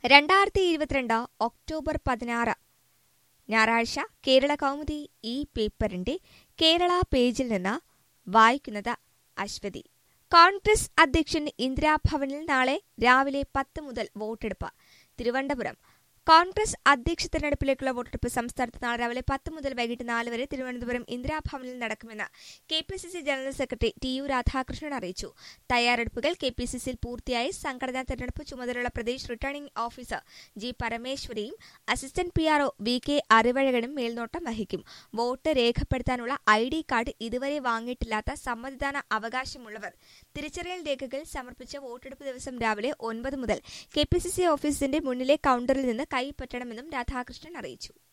രണ്ടായിരത്തി ഇരുപത്തിരണ്ട് ഒക്ടോബർ പതിനാറ് ഞായറാഴ്ച കേരള കൗമുദി ഈ പേപ്പറിന്റെ കേരള പേജിൽ നിന്ന് വായിക്കുന്നത് അശ്വതി കോൺഗ്രസ് അധ്യക്ഷൻ ഇന്ദിരാഭവനിൽ നാളെ രാവിലെ പത്ത് മുതൽ വോട്ടെടുപ്പ് തിരുവനന്തപുരം കോൺഗ്രസ് അധ്യക്ഷ തെരഞ്ഞെടുപ്പിലേക്കുള്ള വോട്ടെടുപ്പ് സംസ്ഥാനത്ത് നാളെ രാവിലെ പത്ത് മുതൽ വൈകിട്ട് നാല് വരെ തിരുവനന്തപുരം ഇന്ദിരാഭവനിൽ നടക്കുമെന്ന് K P C C general secretary T U Radhakrishnan അറിയിച്ചു തയ്യാറെടുപ്പുകൾ കെ പി സി സിയിൽ പൂർത്തിയായി സംഘടനാ തെരഞ്ഞെടുപ്പ് ചുമതലയുള്ള പ്രദേശ് റിട്ടേണിംഗ് ഓഫീസർ ജി പരമേശ്വരിയും assistant P RO V K അറിവഴകനും മേൽനോട്ടം വഹിക്കും വോട്ട് രേഖപ്പെടുത്താനുള്ള ഐ ഡി കാർഡ് ഇതുവരെ വാങ്ങിയിട്ടില്ലാത്ത സമ്മതിദാന അവകാശമുള്ളവർ തിരിച്ചറിയൽ രേഖകൾ സമർപ്പിച്ച വോട്ടെടുപ്പ് ദിവസം രാവിലെ ഒൻപത് മുതൽ കെ പി സി സി ഓഫീസിന്റെ മുന്നിലെ കൌണ്ടറിൽ നിന്ന് കൈപ്പറ്റണമെന്നും രാധാകൃഷ്ണൻ അറിയിച്ചു